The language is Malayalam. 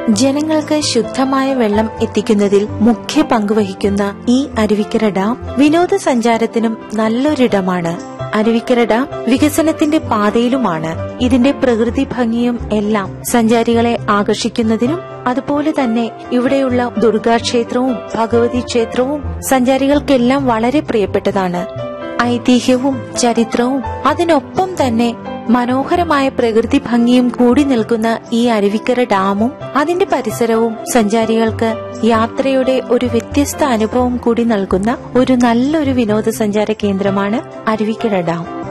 ജനങ്ങൾക്ക് ശുദ്ധമായ വെള്ളം എത്തിക്കുന്നതിൽ മുഖ്യ പങ്കുവഹിക്കുന്ന ഈ അരുവിക്കര ഡാം വിനോദസഞ്ചാരത്തിനും നല്ലൊരിടമാണ് അരുവിക്കര ഡാം വികസനത്തിന്റെ പാതയിലുമാണ് ഇതിന്റെ പ്രകൃതി ഭംഗിയും എല്ലാം സഞ്ചാരികളെ ആകർഷിക്കുന്നതിനും അതുപോലെ തന്നെ ഇവിടെയുള്ള ദുർഗാക്ഷേത്രവും ഭഗവതി ക്ഷേത്രവും സഞ്ചാരികൾക്കെല്ലാം വളരെ പ്രിയപ്പെട്ടതാണ് ഐതിഹ്യവും ചരിത്രവും അതിനൊപ്പം തന്നെ മനോഹരമായ പ്രകൃതി ഭംഗിയും കൂടി നിൽക്കുന്ന ഈ അരുവിക്കര ഡാമും അതിന്റെ പരിസരവും സഞ്ചാരികൾക്ക് യാത്രയുടെ ഒരു വ്യത്യസ്ത അനുഭവം കൂടി നൽകുന്ന ഒരു നല്ലൊരു വിനോദസഞ്ചാര കേന്ദ്രമാണ് അരുവിക്കര ഡാം